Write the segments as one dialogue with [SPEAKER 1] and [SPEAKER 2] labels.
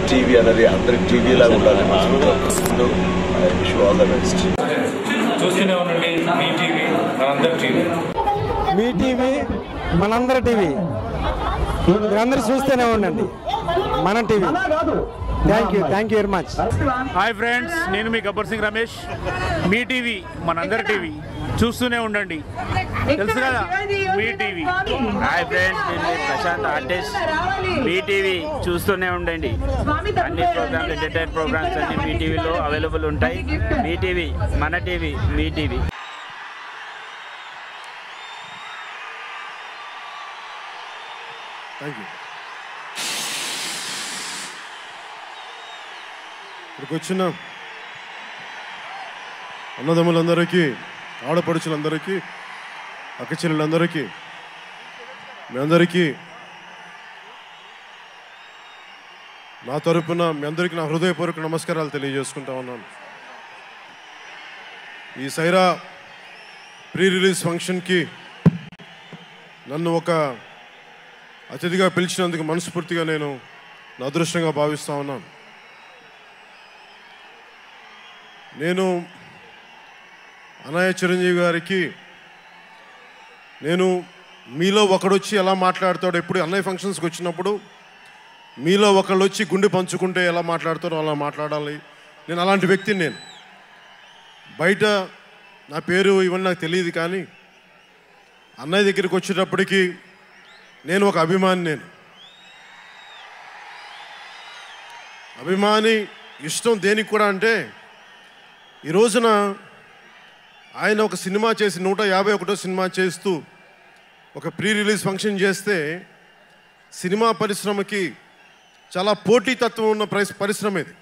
[SPEAKER 1] TV అనేది అందరి TV లాగా ఉండాలి విష్ ఆల్ ద బెస్ట్
[SPEAKER 2] చూస్తూనే ఉండండి మీ టీవీ మనందరి టీవీ
[SPEAKER 3] మీ టీవీ మనందరి టీవీ మీరందరూ చూస్తూనే ఉండండి మన TV thank you thank you very much
[SPEAKER 4] hi friends నేను మీ గబ్బర్ సింగ్ రమేష్ మీ టీవీ మనందరి టీవీ చూస్తూనే ఉండండి తెలుసు కదా మీ టీవీ
[SPEAKER 5] హాయ్ ఫ్రెండ్స్ నేను మీ ప్రశాంత్ ఆర్టిస్ట్ మీ టీవీ చూస్తూనే ఉండండి అన్ని ప్రోగ్రామ్స్ ఎంటర్టైన్ ప్రోగ్రామ్స్ అన్ని మీ టీవీలో అవైలబుల్ ఉంటాయి మీ టీవీ మన టీవీ మీ టీవీ
[SPEAKER 6] థ్యాంక్ యూ ఇక్కడికి వచ్చిన అన్నదమ్ములందరికీ ఆడపడుచులందరికీ అక్క చెల్లెలందరికీ మీ అందరికీ నా తరపున మీ అందరికీ నా హృదయపూర్వక నమస్కారాలు తెలియజేసుకుంటా ఉన్నాను ఈ సైరా ప్రీ రిలీజ్ ఫంక్షన్కి నన్ను ఒక అతిథిగా పిలిచినందుకు మనస్ఫూర్తిగా నేను నా అదృష్టంగా భావిస్తా ఉన్నాను నేను అన్నయ్య చిరంజీవి గారికి నేను మీలో ఒకడొచ్చి ఎలా మాట్లాడతాడో ఎప్పుడు అన్నయ్య ఫంక్షన్స్కి వచ్చినప్పుడు మీలో ఒకళ్ళు వచ్చి గుండె పంచుకుంటే ఎలా మాట్లాడతారో అలా మాట్లాడాలి నేను అలాంటి వ్యక్తిని నేను బయట నా పేరు ఇవన్నీ నాకు తెలియదు కానీ అన్నయ్య దగ్గరికి వచ్చేటప్పటికి నేను ఒక అభిమాని నేను అభిమాని ఇష్టం దేనికి కూడా అంటే ఈ రోజున ఆయన ఒక సినిమా చేసి నూట యాభై ఒకటో సినిమా చేస్తూ ఒక ప్రీ రిలీజ్ ఫంక్షన్ చేస్తే సినిమా పరిశ్రమకి చాలా పోటీతత్వం ఉన్న పరిస్- పరిశ్రమ ఇది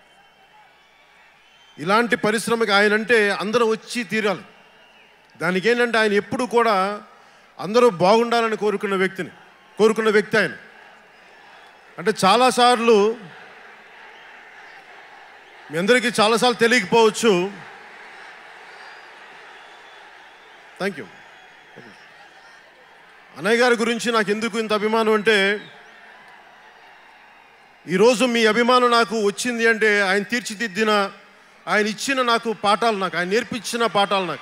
[SPEAKER 6] ఇలాంటి పరిశ్రమకి ఆయన అంటే అందరూ వచ్చి తీరాలి దానికి ఏంటంటే ఆయన ఎప్పుడు కూడా అందరూ బాగుండాలని కోరుకున్న వ్యక్తిని కోరుకున్న వ్యక్తి ఆయన అంటే చాలాసార్లు మీ అందరికీ చాలాసార్లు తెలియకపోవచ్చు థ్యాంక్ యూ అన్నయ్య గారి గురించి నాకు ఎందుకు ఇంత అభిమానం అంటే ఈరోజు మీ అభిమానం నాకు వచ్చింది అంటే ఆయన తీర్చిదిద్దిన ఆయన ఇచ్చిన నాకు పాఠాలు నాకు ఆయన నేర్పించిన పాఠాలు నాకు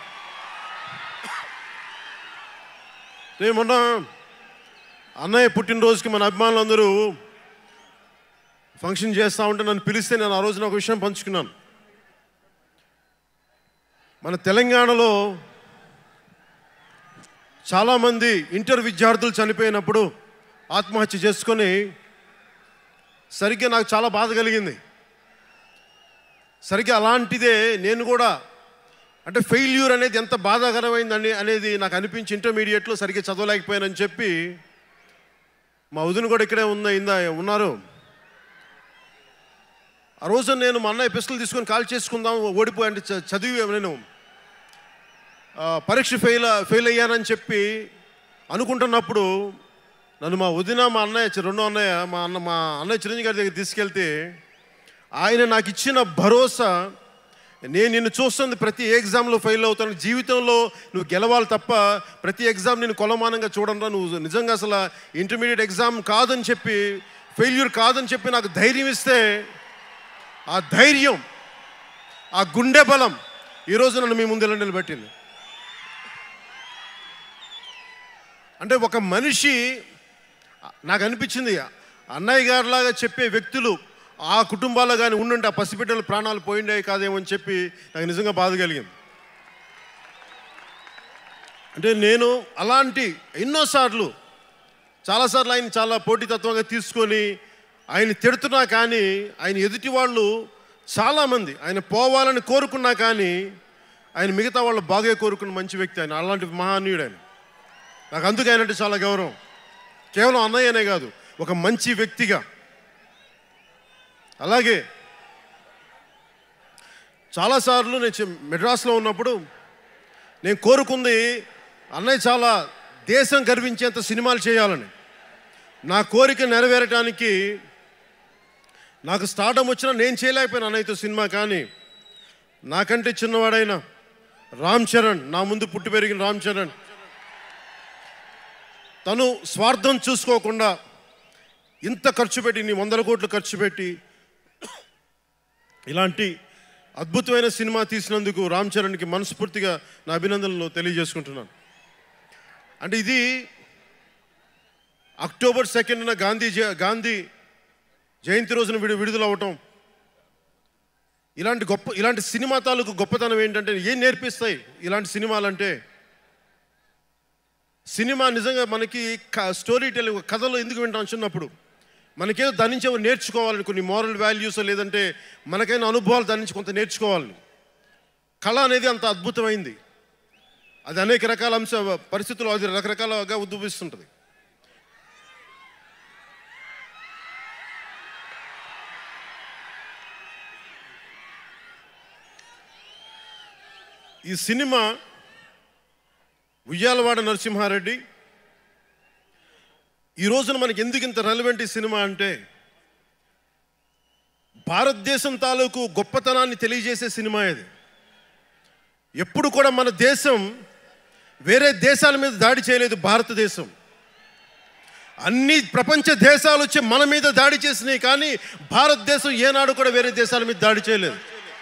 [SPEAKER 6] నేను మొన్న అన్నయ్య పుట్టినరోజుకి మన అభిమానులందరూ ఫంక్షన్ చేస్తూ ఉంటే నన్ను పిలిస్తే నేను ఆ రోజున ఒక విషయం పంచుకున్నాను మన తెలంగాణలో చాలామంది ఇంటర్ విద్యార్థులు చనిపోయినప్పుడు ఆత్మహత్య చేసుకొని సరిగ్గా నాకు చాలా బాధ కలిగింది సరిగ్గా అలాంటిదే నేను కూడా అంటే ఫెయిల్యూర్ అనేది ఎంత బాధాకరమైందని అనేది నాకు అనిపించి ఇంటర్మీడియట్లో సరిగ్గా చదవలేకపోయానని చెప్పి మా వదిన కూడా ఇక్కడే ఉందా ఇందా ఉన్నారు ఆ రోజు నేను మా అన్నయ్య పిస్టల్ తీసుకొని కాల్ చేసుకుందాం ఓడిపోయి అంటే చ- చదివి నేను ఆ, పరీక్ష ఫెయిల్ ఫెయిల్ అయ్యానని చెప్పి అనుకుంటున్నప్పుడు నన్ను మా వదిన మా అన్నయ్య చి- రెండో అన్నయ్య మా అన్న మా అన్నయ్య చిరంజీవి గారి దగ్గర తీసుకెళ్తే ఆయన నాకు ఇచ్చిన భరోసా నేను నిన్ను చూస్తుంది ప్రతి ఎగ్జామ్లో ఫెయిల్ అవుతాను జీవితంలో నువ్వు గెలవాలి తప్ప ప్రతి ఎగ్జామ్ నేను కొలమానంగా చూడంరా నువ్వు నిజంగా అసలు ఇంటర్మీడియట్ ఎగ్జామ్ కాదని చెప్పి ఫెయిల్యూర్ కాదని చెప్పి నాకు ధైర్యం ఇస్తే ఆ ధైర్యం ఆ గుండె బలం ఈరోజు నన్ను మీ ముందు నిలబెట్టింది అంటే ఒక మనిషి నాకు అనిపించింది అన్నయ్య గారిలాగా చెప్పే వ్యక్తులు ఆ కుటుంబాల్లో కానీ ఉండుంటే ఆ పసిబిడ్డల ప్రాణాలు పోయిండే కాదేమో అని చెప్పి నాకు నిజంగా బాధ కలిగింది అంటే నేను అలాంటి ఎన్నోసార్లు చాలాసార్లు ఆయన చాలా పోటీతత్వంగా తీసుకొని ఆయన తిడుతున్నా కానీ ఆయన ఎదుటి వాళ్ళు చాలామంది ఆయన పోవాలని కోరుకున్నా కానీ ఆయన మిగతా వాళ్ళు బాగా కోరుకున్న మంచి వ్యక్తి ఆయన అలాంటి మహానీయుడు ఆయన నాకు అందుకే ఆయన అంటే చాలా గౌరవం కేవలం అన్నయ్యనే కాదు ఒక మంచి వ్యక్తిగా అలాగే చాలాసార్లు నేను చె- మెడ్రాస్లో ఉన్నప్పుడు నేను కోరుకుంది అన్నయ్య చాలా దేశం గర్వించేంత సినిమాలు చేయాలని నా కోరిక నెరవేరటానికి నాకు స్టార్డం వచ్చినా నేను చేయలేకపోయినా అన్నయ్యతో సినిమా కానీ నాకంటే చిన్నవాడైన రామ్ చరణ్ నా ముందు పుట్టి పెరిగిన రామ్ చరణ్ తను స్వార్థం చూసుకోకుండా ఇంత ఖర్చు పెట్టి నీ వందల కోట్లు ఖర్చు పెట్టి ఇలాంటి అద్భుతమైన సినిమా తీసినందుకు రామ్ చరణ్కి మనస్ఫూర్తిగా నా అభినందనలు తెలియజేసుకుంటున్నాను అంటే ఇది అక్టోబర్ సెకండ్న గాంధీ జ- గాంధీ జయంతి రోజున విడు విడుదల అవటం ఇలాంటి గొప్ప ఇలాంటి సినిమా తాలూకు గొప్పతనం ఏంటంటే ఏం నేర్పిస్తాయి ఇలాంటి సినిమాలు అంటే సినిమా నిజంగా మనకి క- స్టోరీ టెలింగ్ కథలు ఎందుకు వింటాం చిన్నప్పుడు మనకేదో దాని నుంచి ఏమో నేర్చుకోవాలని కొన్ని మోరల్ వాల్యూస్ లేదంటే మనకైన అనుభవాలు దాని నుంచి కొంత నేర్చుకోవాలని కళ అనేది అంత అద్భుతమైంది అది అనేక రకాల అంశ పరిస్థితులు అది రకరకాలుగా ఉద్భవిస్తుంటుంది ఈ సినిమా ఉయ్యాలవాడ నరసింహారెడ్డి ఈ రోజున మనకి ఎందుకు ఇంత రెలవెంట్ ఈ సినిమా అంటే భారతదేశం తాలూకు గొప్పతనాన్ని తెలియజేసే సినిమా ఇది ఎప్పుడు కూడా మన దేశం వేరే దేశాల మీద దాడి చేయలేదు భారతదేశం అన్ని ప్రపంచ దేశాలు వచ్చి మన మీద దాడి చేసినాయి కానీ భారతదేశం ఏనాడు కూడా వేరే దేశాల మీద దాడి చేయలేదు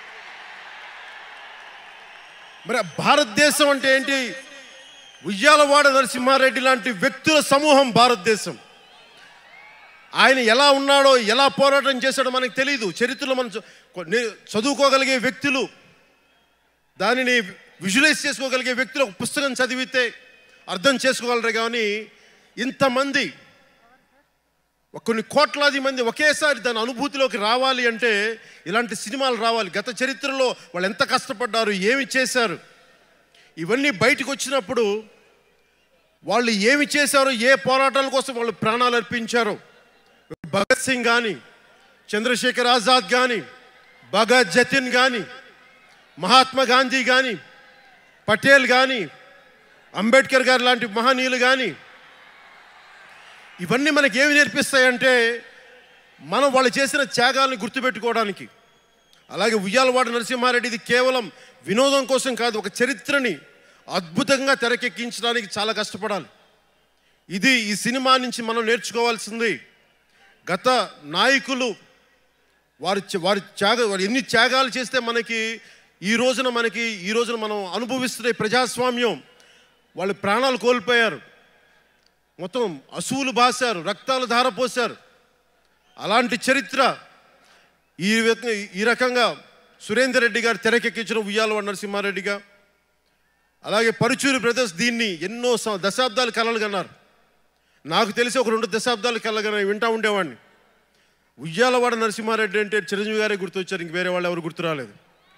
[SPEAKER 6] మరి ఆ భారతదేశం అంటే ఏంటి ఉయ్యాలవాడ నరసింహారెడ్డి లాంటి వ్యక్తుల సమూహం భారతదేశం ఆయన ఎలా ఉన్నాడో ఎలా పోరాటం చేశాడో మనకు తెలియదు చరిత్రలో మనం చ- కొన్ని చదువుకోగలిగే వ్యక్తులు దానిని విజువలైజ్ చేసుకోగలిగే వ్యక్తులు ఒక పుస్తకం చదివితే అర్థం చేసుకోగలరు కానీ ఇంతమంది ఒక కొన్ని కోట్లాది మంది ఒకేసారి దాని అనుభూతిలోకి రావాలి అంటే ఇలాంటి సినిమాలు రావాలి గత చరిత్రలో వాళ్ళు ఎంత కష్టపడ్డారు ఏమి చేశారు ఇవన్నీ బయటకు వచ్చినప్పుడు వాళ్ళు ఏమి చేశారో ఏ పోరాటాల కోసం వాళ్ళు ప్రాణాలు అర్పించారో భగత్ సింగ్ కానీ చంద్రశేఖర్ ఆజాద్ కానీ భగత్ జతిన్ కానీ మహాత్మా గాంధీ కానీ పటేల్ కానీ అంబేద్కర్ గారు లాంటి మహనీయులు కానీ ఇవన్నీ మనకి ఏమి నేర్పిస్తాయంటే మనం వాళ్ళు చేసిన త్యాగాలను గుర్తుపెట్టుకోవడానికి అలాగే ఉయ్యాలవాడ నరసింహారెడ్డి ఇది కేవలం వినోదం కోసం కాదు ఒక చరిత్రని అద్భుతంగా తెరకెక్కించడానికి చాలా కష్టపడాలి ఇది ఈ సినిమా నుంచి మనం నేర్చుకోవాల్సింది గత నాయకులు వారి త్య- వారి త్యాగ వారు ఎన్ని త్యాగాలు చేస్తే మనకి ఈ రోజున మనకి ఈ రోజున మనం అనుభవిస్తున్న ఈ ప్రజాస్వామ్యం వాళ్ళు ప్రాణాలు కోల్పోయారు మొత్తం అసువులు బాసారు రక్తాలు ధారపోశారు అలాంటి చరిత్ర ఈ విధంగా- ఈ రకంగా సురేందర్ రెడ్డి గారు తెరకెక్కించిన ఉయ్యాల నరసింహారెడ్డిగా అలాగే పరుచూరి బ్రదర్స్ దీన్ని ఎన్నో స- దశాబ్దాలు కలలు కన్నారు నాకు తెలిసి ఒక రెండు దశాబ్దాలు కలగన వింటా ఉండేవాడిని ఉయ్యాలవాడ నరసింహారెడ్డి అంటే చిరంజీవి గారే గుర్తొచ్చారు ఇంక వేరే వాళ్ళు ఎవరు గుర్తు రాలేదు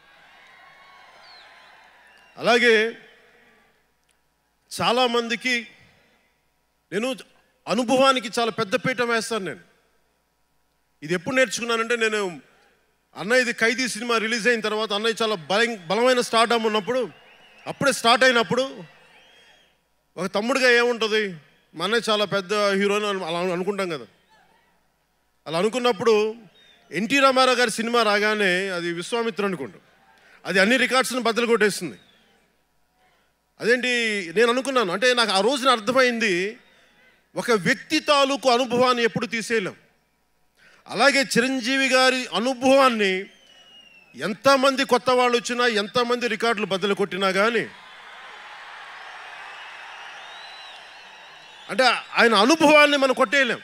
[SPEAKER 6] అలాగే చాలామందికి నేను అనుభవానికి చాలా పెద్ద పీఠం వేస్తాను నేను ఇది ఎప్పుడు నేర్చుకున్నానంటే నేను అన్నయ్య ఇది ఖైదీ సినిమా రిలీజ్ అయిన తర్వాత అన్నయ్య చాలా బలం బలమైన స్టార్డమ్ ఉన్నప్పుడు అప్పుడే స్టార్ట్ అయినప్పుడు ఒక తమ్ముడిగా ఏముంటుంది మా అన్నయ్య చాలా పెద్ద హీరో అని అలా అనుకుంటాం కదా అలా అనుకున్నప్పుడు ఎన్టీ రామారావు గారి సినిమా రాగానే అది విశ్వామిత్ర అనుకుంటాం అది అన్ని రికార్డ్స్ని బద్దలు కొట్టేస్తుంది అదేంటి నేను అనుకున్నాను అంటే నాకు ఆ రోజున అర్థమైంది ఒక వ్యక్తి తాలూకు అనుభవాన్ని ఎప్పుడు తీసేయలేం అలాగే చిరంజీవి గారి అనుభవాన్ని ఎంతమంది కొత్త వాళ్ళు వచ్చినా ఎంతమంది రికార్డులు బద్దలు కొట్టినా కానీ అంటే ఆయన అనుభవాన్ని మనం కొట్టేయలేం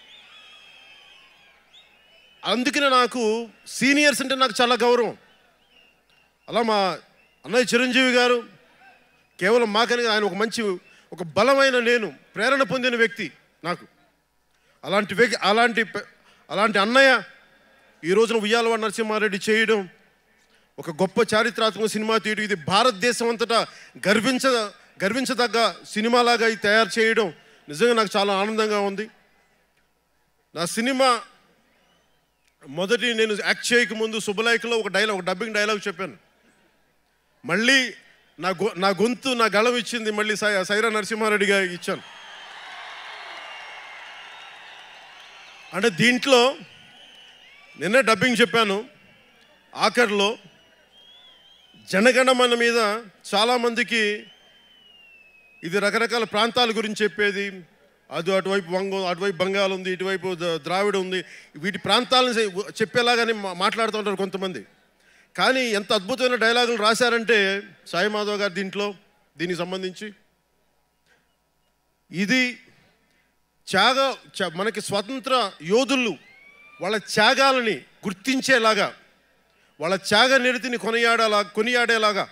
[SPEAKER 6] అందుకనే నాకు సీనియర్స్ అంటే నాకు చాలా గౌరవం అలా మా అన్నయ్య చిరంజీవి గారు కేవలం మాకని ఆయన ఒక మంచి ఒక బలమైన నేను ప్రేరణ పొందిన వ్యక్తి నాకు అలాంటి వ్యక్తి అలాంటి పె- అలాంటి అన్నయ్య ఈ రోజున ఉయ్యాలవాడ నరసింహారెడ్డి చేయడం ఒక గొప్ప చారిత్రాత్మక సినిమా తీయడం ఇది భారతదేశం అంతటా గర్వించ గర్వించదగ్గ సినిమాలాగా ఇది తయారు చేయడం నిజంగా నాకు చాలా ఆనందంగా ఉంది నా సినిమా మొదటి నేను యాక్ట్ చేయక ముందు శుభలేఖలో ఒక డైలాగ్ ఒక డబ్బింగ్ డైలాగ్ చెప్పాను మళ్ళీ నా గొ నా గొంతు నా గళం ఇచ్చింది మళ్ళీ సై సైరా నరసింహారెడ్డిగా ఇచ్చాను అంటే దీంట్లో నిన్నే డబ్బింగ్ చెప్పాను ఆఖరిలో జనగణమన మీద చాలామందికి ఇది రకరకాల ప్రాంతాల గురించి చెప్పేది అది అటువైపు వంగ అటువైపు బంగాల్ ఉంది ఇటువైపు ద- ద్రావిడ ఉంది వీటి ప్రాంతాలను చె- చెప్పేలాగానే మా- మాట్లాడుతూ ఉంటారు కొంతమంది కానీ ఎంత అద్భుతమైన డైలాగులు రాశారంటే సాయి మాధవ్ గారు దీంట్లో దీనికి సంబంధించి ఇది త్యాగ చ- మనకి స్వతంత్ర యోధులు వాళ్ళ త్యాగాలని గుర్తించేలాగా వాళ్ళ త్యాగ నిరతిని కొనియాడేలా కొనియాడేలాగా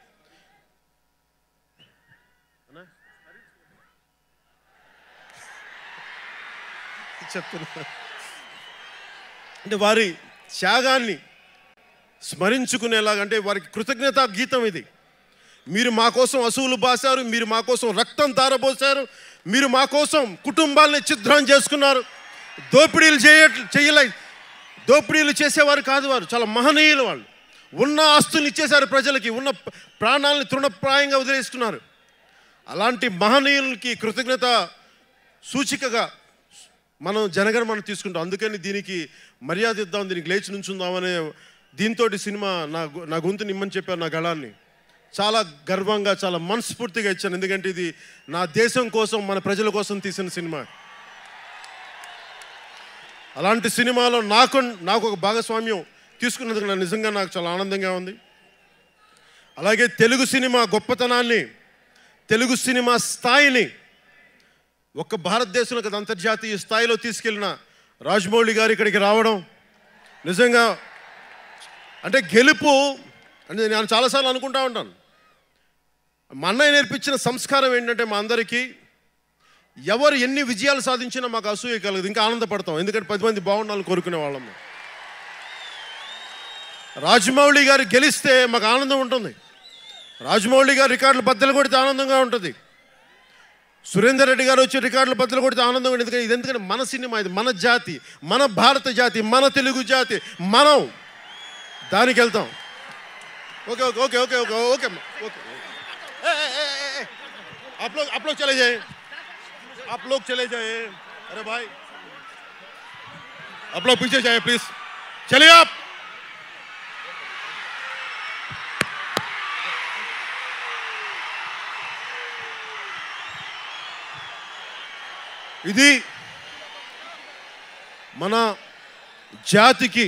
[SPEAKER 6] చెప్తున్నా అంటే వారి త్యాగాన్ని స్మరించుకునేలాగా అంటే వారికి కృతజ్ఞతా గీతం ఇది మీరు మా కోసం అసువులు బాశారు మీరు మా కోసం రక్తం తారబోసారు మీరు మా కోసం కుటుంబాలని ఛిద్రం చేసుకున్నారు దోపిడీలు చేయ చేయలే దోపిడీలు చేసేవారు కాదు వారు చాలా మహనీయులు వాళ్ళు ఉన్న ఆస్తుల్ని ఇచ్చేశారు ప్రజలకి ఉన్న ప- ప్రాణాలని తృణప్రాయంగా వదిలేసుకున్నారు అలాంటి మహనీయులకి కృతజ్ఞత సూచికగా మనం జనగణమన తీసుకుంటాం అందుకని దీనికి మర్యాద ఇద్దాం దీనికి లేచి నుంచుందామనే దీంతో సినిమా నా గొ- నా గొంతు నిమ్మని చెప్పారు నా గళాన్ని చాలా గర్వంగా చాలా మనస్ఫూర్తిగా ఇచ్చాను ఎందుకంటే ఇది నా దేశం కోసం మన ప్రజల కోసం తీసిన సినిమా అలాంటి సినిమాలో నాకు నాకు ఒక భాగస్వామ్యం తీసుకున్నందుకు నాకు నిజంగా నాకు చాలా ఆనందంగా ఉంది అలాగే తెలుగు సినిమా గొప్పతనాన్ని తెలుగు సినిమా స్థాయిని ఒక్క భారతదేశంలో కదా అంతర్జాతీయ స్థాయిలో తీసుకెళ్ళిన రాజమౌళి గారు ఇక్కడికి రావడం నిజంగా అంటే గెలుపు అంటే నేను చాలాసార్లు అనుకుంటా ఉంటాను మా అన్నయ్య నేర్పించిన సంస్కారం ఏంటంటే మా అందరికీ ఎవరు ఎన్ని విజయాలు సాధించినా మాకు అసూయ కలగదు ఇంకా ఆనందపడతాం ఎందుకంటే పది మంది బాగుండాలని కోరుకునే వాళ్ళం మేము. రాజమౌళి గారు గెలిస్తే మాకు ఆనందం ఉంటుంది రాజమౌళి గారు రికార్డులు బద్దలు కొడితే ఆనందంగా ఉంటుంది సురేందర్ రెడ్డి గారు వచ్చి రికార్డులు బద్దలు కొడితే ఆనందంగా ఉంటుంది ఎందుకంటే ఇది ఎందుకంటే మన సినిమా ఇది మన జాతి మన భారత జాతి మన తెలుగు జాతి మనం దానికి వెళ్తాం okay okay okay okay okay okay అమ్మా, ఓకే ए, ए, ए, ए, ए, आप लोग आप लोग चले जाए आप लोग चले जाए अरे भाई आप लोग पीछे जाए प्लीज चलिए आप ఇది మన జాతికి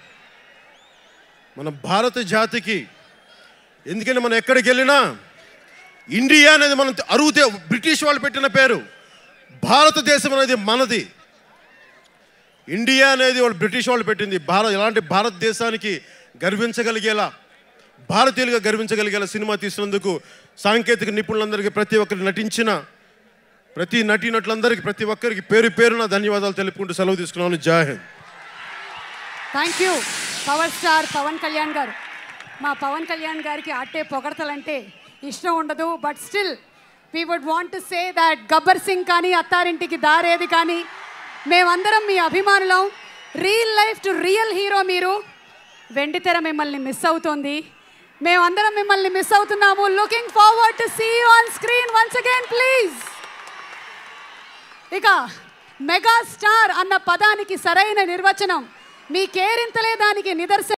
[SPEAKER 6] మన భారత జాతికి ఎందుకంటే మనం ఎక్కడికి వెళ్ళినా ఇండియా అనేది మనం అరువుతే బ్రిటిష్ వాళ్ళు పెట్టిన పేరు భారతదేశం అనేది మనది ఇండియా అనేది వాళ్ళు బ్రిటిష్ వాళ్ళు పెట్టింది భారత్ ఎలాంటి భారతదేశానికి గర్వించగలిగేలా భారతీయులుగా గర్వించగలిగేలా సినిమా తీసినందుకు సాంకేతిక నిపుణులందరికీ ప్రతి ఒక్కరు నటించిన ప్రతి నటీనటులందరికీ ప్రతి ఒక్కరికి పేరు పేరున ధన్యవాదాలు తెలుపుకుంటూ సెలవు తీసుకున్నాను జై హింద్
[SPEAKER 7] thank you power star Pawan Kalyan garu మా పవన్ కళ్యాణ్ గారికి అట్టే పొగడతలంటే ఇష్టం ఉండదు but still we would want to say that Gabbar Singh కానీ అత్తారింటికి దారేది కానీ మేమందరం మీ అభిమానులం real life to real hero మీరు వెండితెర మిమ్మల్ని మిస్ అవుతోంది మేమందరం మిమ్మల్ని మిస్ అవుతున్నాము looking forward to see you on screen once again please ఇక మెగా స్టార్ అన్న పదానికి సరైన నిర్వచనం మీ కేరింతలే దానికి నిదర్శనం